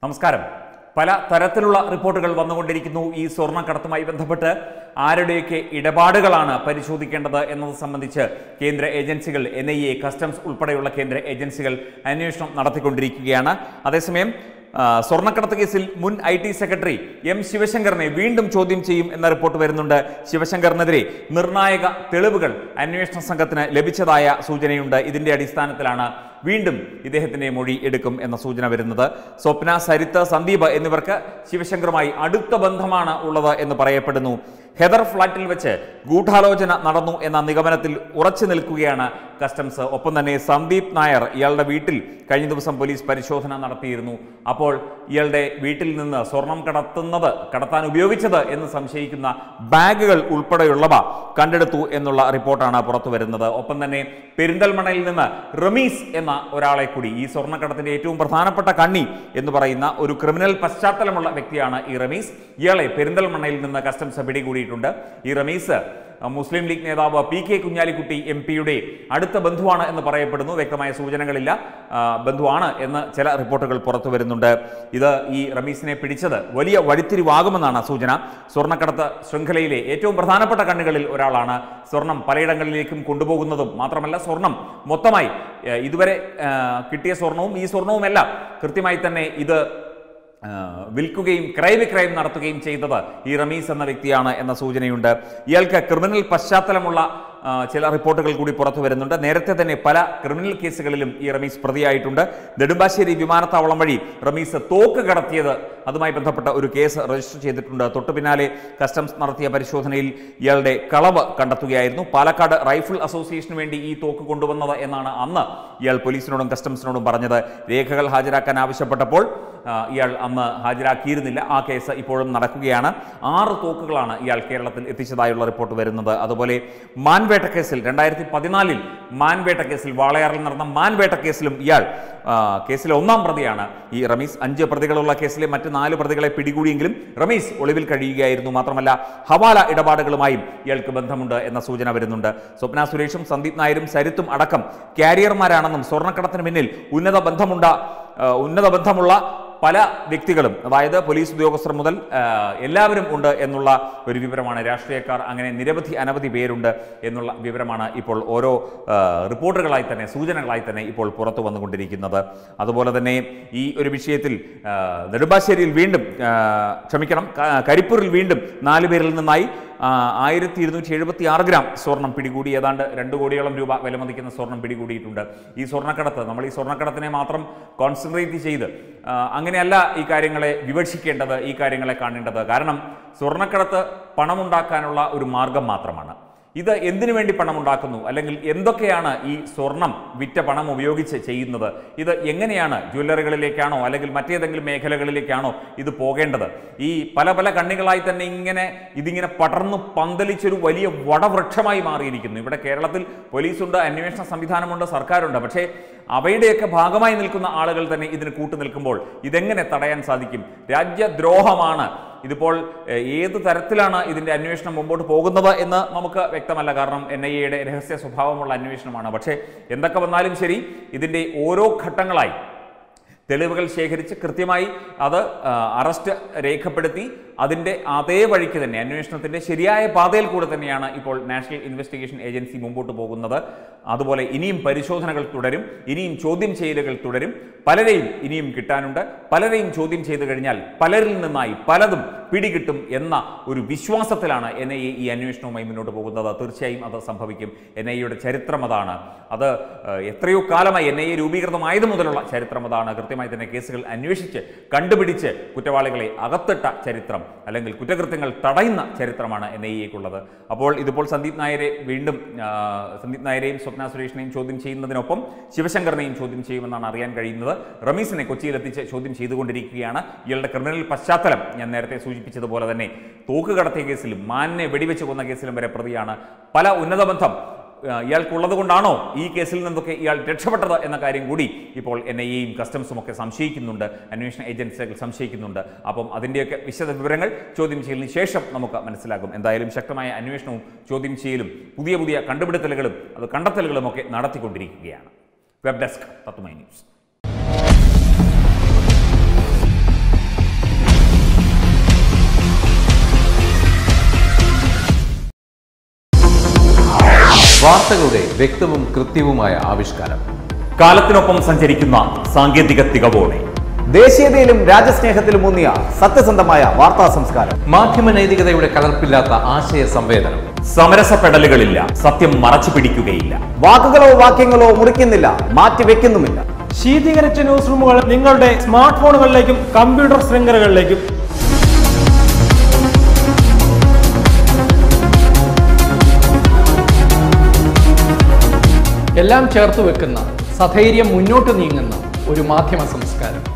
നമസ്കാരം പല തരത്തിലുള്ള റിപ്പോർട്ടുകൾ വന്നുകൊണ്ടിരിക്കുന്നു ഈ സ്വർണ്ണക്കടത്തുമായി ബന്ധപ്പെട്ട് ആരുടെയൊക്കെ ഇടപാടുകളാണ് പരിശോധിക്കേണ്ടത് എന്നത് സംബന്ധിച്ച് കേന്ദ്ര ഏജൻസികൾ എൻ ഐ എ കസ്റ്റംസ് ഉൾപ്പെടെയുള്ള കേന്ദ്ര ഏജൻസികൾ അന്വേഷണം നടത്തിക്കൊണ്ടിരിക്കുകയാണ് അതേസമയം ആ, സ്വർണ്ണക്കടത്ത് കേസിൽ മുൻ ഐ ടി സെക്രട്ടറി എം ശിവശങ്കറിനെ വീണ്ടും ചോദ്യം ചെയ്യും എന്ന റിപ്പോർട്ട് വരുന്നുണ്ട് ശിവശങ്കറിനെതിരെ നിർണായക തെളിവുകൾ അന്വേഷണ സംഘത്തിന് ലഭിച്ചതായ സൂചനയുണ്ട് ഇതിന്റെ അടിസ്ഥാനത്തിലാണ് വീണ്ടും ഇദ്ദേഹത്തിന്റെ മൊഴി എടുക്കും എന്ന സൂചന വരുന്നത് സ്വപ്ന സരിത്ത് സന്ദീപ് എന്നിവർക്ക് ശിവശങ്കറുമായി അടുത്ത ബന്ധമാണ് ഉള്ളത് എന്ന് പറയപ്പെടുന്നു ഹെദർ ഫ്ളാറ്റിൽ വെച്ച് ഗൂഢാലോചന നടന്നു എന്ന നിഗമനത്തിൽ ഉറച്ചു നിൽക്കുകയാണ് കസ്റ്റംസ് ഒപ്പം തന്നെ സന്ദീപ് നായർ ഇയാളുടെ വീട്ടിൽ കഴിഞ്ഞ ദിവസം പോലീസ് പരിശോധന നടത്തിയിരുന്നു അപ്പോൾ ഇയാളുടെ വീട്ടിൽ നിന്ന് സ്വർണം കടത്തുന്നത് കടത്താൻ ഉപയോഗിച്ചത് എന്ന് സംശയിക്കുന്ന ബാഗുകൾ ഉൾപ്പെടെയുള്ളവ കണ്ടെടുത്തു എന്നുള്ള റിപ്പോർട്ടാണ് പുറത്തു വരുന്നത് ഒപ്പം തന്നെ പെരിന്തൽമണയിൽ നിന്ന് റമീസ് എന്ന ഒരാളെ കൂടി ഈ സ്വർണ്ണക്കടത്തിന്റെ ഏറ്റവും പ്രധാനപ്പെട്ട കണ്ണി എന്ന് പറയുന്ന ഒരു ക്രിമിനൽ പശ്ചാത്തലമുള്ള വ്യക്തിയാണ് ഈ റമീസ് ഇയാളെ പെരിന്തൽമണ്ണയിൽ നിന്ന് കസ്റ്റംസ് പിടികൂടിയിട്ടുണ്ട് ഈ റമീസ് അഹ് മുസ്ലിം ലീഗ് നേതാവ് പി കെ കുഞ്ഞാലിക്കുട്ടി എം പിയുടെ അടുത്ത ബന്ധുവാണ് എന്ന് പറയപ്പെടുന്നു വ്യക്തമായ സൂചനകളില്ല ആ, ബന്ധുവാണ് എന്ന് ചില റിപ്പോർട്ടുകൾ പുറത്തു വരുന്നുണ്ട് ഇത് ഈ റമീസിനെ പിടിച്ചത് വലിയ വഴിത്തിരിവാകുമെന്നാണ് സൂചന സ്വർണ്ണക്കടത്ത് ശൃംഖലയിലെ ഏറ്റവും പ്രധാനപ്പെട്ട കണ്ണുകളിൽ ഒരാളാണ് സ്വർണം പലയിടങ്ങളിലേക്കും കൊണ്ടുപോകുന്നതും മാത്രമല്ല സ്വർണം മൊത്തമായി ഏ, ഇതുവരെ ആ, കിട്ടിയ സ്വർണവും ഈ സ്വർണവുമെല്ലാം കൃത്യമായി തന്നെ ഇത് ആ, വിൽക്കുകയും ക്രയവിക്രയം നടത്തുകയും ചെയ്തത് ഈ റമീസ് എന്ന വ്യക്തിയാണ് എന്ന സൂചനയുണ്ട് ഇയാൾക്ക് ക്രിമിനൽ പശ്ചാത്തലമുള്ള ആ, ചില റിപ്പോർട്ടുകൾ കൂടി പുറത്തു വരുന്നുണ്ട് നേരത്തെ തന്നെ പല ക്രിമിനൽ കേസുകളിലും ഈ റമീസ് പ്രതിയായിട്ടുണ്ട് നെടുമ്പാശ്ശേരി വിമാനത്താവളം വഴി റമീസ് തോക്ക് കടത്തിയത് അതുമായി ബന്ധപ്പെട്ട ഒരു കേസ് രജിസ്റ്റർ ചെയ്തിട്ടുണ്ട് തൊട്ടു പിന്നാലെ കസ്റ്റംസ് നടത്തിയ പരിശോധനയിൽ ഇയാളുടെ കളവ് കണ്ടെത്തുകയായിരുന്നു പാലക്കാട് റൈഫിൾ അസോസിയേഷന് വേണ്ടി ഈ തോക്ക് കൊണ്ടുവന്നത് എന്നാണ് അന്ന് ഇയാൾ പോലീസിനോടും കസ്റ്റംസിനോടും പറഞ്ഞത് രേഖകൾ ഹാജരാക്കാൻ ആവശ്യപ്പെട്ടപ്പോൾ ആ, ഇയാൾ അന്ന് ഹാജരാക്കിയിരുന്നില്ല ആ കേസ് ഇപ്പോഴും നടക്കുകയാണ് ആറ് തോക്കുകളാണ് ഇയാൾ കേരളത്തിൽ എത്തിച്ചതായുള്ള റിപ്പോർട്ട് വരുന്നത് അതുപോലെ മാൻവേട്ട കേസിൽ രണ്ടായിരത്തി പതിനാലിൽ മാൻവേട്ട കേസിൽ വാളയാറിൽ നടന്ന മാൻവേട്ട കേസിലും ഇയാൾ ആ, കേസിലെ ഒന്നാം പ്രതിയാണ് ഈ റമീസ് അഞ്ച് പ്രതികളുള്ള കേസിലെ മറ്റ് നാല് പ്രതികളെ പിടികൂടിയെങ്കിലും റമീസ് ഒളിവിൽ കഴിയുകയായിരുന്നു മാത്രമല്ല ഹവാല ഇടപാടുകളുമായും ഇയാൾക്ക് ബന്ധമുണ്ട് എന്ന സൂചന വരുന്നുണ്ട് സ്വപ്ന സുരേഷും സന്ദീപ് നായരും സരിത്തും അടക്കം കാരിയർമാരാണെന്നും സ്വർണ്ണക്കടത്തിന് പിന്നിൽ ഉന്നത ബന്ധമുണ്ട ആ, ഉന്നത ബന്ധമുള്ള പല വ്യക്തികളും അതായത് പോലീസ് ഉദ്യോഗസ്ഥർ മുതൽ ആ, എല്ലാവരും ഉണ്ട് എന്നുള്ള ഒരു വിവരമാണ് രാഷ്ട്രീയക്കാർ അങ്ങനെ നിരവധി അനവധി പേരുണ്ട് എന്നുള്ള വിവരമാണ് ഇപ്പോൾ ഓരോ ആ, റിപ്പോർട്ടുകളായി തന്നെ സൂചനകളായി തന്നെ ഇപ്പോൾ പുറത്തു വന്നുകൊണ്ടിരിക്കുന്നത് അതുപോലെ തന്നെ ഈ ഒരു വിഷയത്തിൽ ആ, നെടുമ്പാശ്ശേരിയിൽ വീണ്ടും ആ, ക്ഷമിക്കണം ക- കരിപ്പൂരിൽ വീണ്ടും നാല് പേരിൽ നിന്നായി ആയിരത്തി ഇരുന്നൂറ്റി എഴുപത്തി ആറ് ഗ്രാം സ്വർണം പിടികൂടി ഏതാണ്ട് രണ്ട് കോടിയോളം രൂപ വിലമതിക്കുന്ന സ്വർണം പിടികൂടിയിട്ടുണ്ട് ഈ സ്വർണ്ണക്കടത്ത് നമ്മൾ ഈ സ്വർണ്ണക്കടത്തിനെ മാത്രം കോൺസെൻട്രേറ്റ് ചെയ്ത് ആ, അങ്ങനെയല്ല ഈ കാര്യങ്ങളെ വിവക്ഷിക്കേണ്ടത് ഈ കാര്യങ്ങളെ കാണേണ്ടത് കാരണം സ്വർണ്ണക്കടത്ത് പണമുണ്ടാക്കാനുള്ള ഒരു മാർഗം മാത്രമാണ് ഇത് എന്തിനു വേണ്ടി പണം ഉണ്ടാക്കുന്നു അല്ലെങ്കിൽ എന്തൊക്കെയാണ് ഈ സ്വർണം വിറ്റ പണം ഉപയോഗിച്ച് ചെയ്യുന്നത് ഇത് എങ്ങനെയാണ് ജ്വല്ലറികളിലേക്കാണോ അല്ലെങ്കിൽ മറ്റേതെങ്കിലും മേഖലകളിലേക്കാണോ ഇത് പോകേണ്ടത് ഈ പല പല കണ്ണികളായി തന്നെ ഇങ്ങനെ ഇതിങ്ങനെ പടർന്നു പന്തലിച്ചൊരു വലിയ വടവൃക്ഷമായി മാറിയിരിക്കുന്നു ഇവിടെ കേരളത്തിൽ പോലീസുണ്ട് അന്വേഷണ സംവിധാനമുണ്ട് സർക്കാരുണ്ട് പക്ഷേ അവയുടെയൊക്കെ ഭാഗമായി നിൽക്കുന്ന ആളുകൾ തന്നെ ഇതിന് കൂട്ടു നിൽക്കുമ്പോൾ ഇതെങ്ങനെ തടയാൻ സാധിക്കും രാജ്യദ്രോഹമാണ് ഇതിപ്പോൾ എഹ്, ഏത് തരത്തിലാണ് ഇതിന്റെ അന്വേഷണം മുമ്പോട്ട് പോകുന്നത് എന്ന് നമുക്ക് വ്യക്തമല്ല കാരണം എൻ ഐ എയുടെ രഹസ്യ സ്വഭാവമുള്ള അന്വേഷണമാണ് പക്ഷേ എന്തൊക്കെ വന്നാലും ശരി ഇതിന്റെ ഓരോ ഘട്ടങ്ങളായി തെളിവുകൾ ശേഖരിച്ച് കൃത്യമായി അത് ആ, അറസ്റ്റ് രേഖപ്പെടുത്തി അതിൻ്റെ അതേ വഴിക്ക് തന്നെ അന്വേഷണത്തിൻ്റെ ശരിയായ പാതയിൽ കൂടെ തന്നെയാണ് ഇപ്പോൾ നാഷണൽ ഇൻവെസ്റ്റിഗേഷൻ ഏജൻസി മുമ്പോട്ട് പോകുന്നത് അതുപോലെ ഇനിയും പരിശോധനകൾ തുടരും ഇനിയും ചോദ്യം ചെയ്യലുകൾ തുടരും പലരെയും ഇനിയും കിട്ടാനുണ്ട് പലരെയും ചോദ്യം ചെയ്തു കഴിഞ്ഞാൽ പലരിൽ നിന്നായി പലതും പിടികിട്ടും എന്ന ഒരു വിശ്വാസത്തിലാണ് എൻ ഐ എ ഈ അന്വേഷണവുമായി മുന്നോട്ട് പോകുന്നത് തീർച്ചയായും അത് സംഭവിക്കും എൻ ഐ എയുടെ ചരിത്രം അതാണ് അത് ഏഹ്, എത്രയോ കാലമായി എൻ ഐ എ രൂപീകൃതമായത് മുതലുള്ള ചരിത്രം അതാണ് കൃത്യമായി തന്നെ കേസുകൾ അന്വേഷിച്ച് കണ്ടുപിടിച്ച് കുറ്റവാളികളെ അകത്തിട്ട ചരിത്രം അല്ലെങ്കിൽ കുറ്റകൃത്യങ്ങൾ തടയുന്ന ചരിത്രമാണ് എൻ ഐ എക്കുള്ളത് അപ്പോൾ ഇതിപ്പോൾ സന്ദീപ് നായരെ വീണ്ടും ആ, സന്ദീപ് നായരെയും സ്വപ്ന സുരേഷിനെയും ചോദ്യം ചെയ്യുന്നതിനൊപ്പം ശിവശങ്കറിനെയും ചോദ്യം ചെയ്യുമെന്നാണ് അറിയാൻ കഴിയുന്നത് റമീസിനെ കൊച്ചിയിലെത്തിച്ച് ചോദ്യം ചെയ്തുകൊണ്ടിരിക്കുകയാണ് ഇയാളുടെ ക്രിമിനൽ പശ്ചാത്തലം ഞാൻ നേരത്തെ സൂചിപ്പിച്ചതുപോലെ തന്നെ തോക്ക് കടത്തിയ കേസിലും മാനിനെ വെടിവെച്ച് കൊന്ന കേസിലും വരെ പ്രതിയാണ് പല ഉന്നത ബന്ധം ആ, ഇയാൾക്കുള്ളത് കൊണ്ടാണോ ഈ കേസിൽ നിന്നൊക്കെ ഇയാൾ രക്ഷപ്പെട്ടത് എന്ന കാര്യം കൂടി ഇപ്പോൾ എൻ ഐ എയും കസ്റ്റംസും ഒക്കെ സംശയിക്കുന്നുണ്ട് അന്വേഷണ ഏജൻസികൾ സംശയിക്കുന്നുണ്ട് അപ്പം അതിൻ്റെയൊക്കെ വിശദ വിവരങ്ങൾ ചോദ്യം ചെയ്യലിന് ശേഷം നമുക്ക് മനസ്സിലാകും എന്തായാലും ശക്തമായ അന്വേഷണവും ചോദ്യം ചെയ്യലും പുതിയ പുതിയ കണ്ടുപിടുത്തലുകളും അത് കണ്ടെത്തലുകളും ഒക്കെ നടത്തിക്കൊണ്ടിരിക്കുകയാണ് വെബ് ഡെസ്ക് തത്വമൈ ന്യൂസ് വാർത്തകളുടെ വ്യക്തവും കൃത്യവുമായ ആവിഷ്കാരം കാലത്തിനൊപ്പം സഞ്ചരിക്കുന്ന സാങ്കേതിക തികവോടെ ദേശീയതയിലും രാജ്യസ്നേഹത്തിലും ഊന്നിയ സത്യസന്ധമായ വാർത്താ സംസ്കാരം മാധ്യമ നൈതികതയുടെ കലർപ്പില്ലാത്ത ആശയ സംവേദനം സമരസപ്പെടലുകളില്ല സത്യം മറച്ചു പിടിക്കുകയില്ല വാക്കുകളോ വാക്യങ്ങളോ മുറിക്കുന്നില്ല മാറ്റിവെക്കുന്നുമില്ല ശീതീകരിച്ച ന്യൂസ് റൂമുകൾ നിങ്ങളുടെ സ്മാർട്ട് ഫോണുകളിലേക്കും കമ്പ്യൂട്ടർ ശൃംഖലകളിലേക്കും എല്ലാം ചേർത്ത് വെക്കുന്ന സധൈര്യം മുന്നോട്ട് നീങ്ങുന്ന ഒരു മാധ്യമ സംസ്കാരം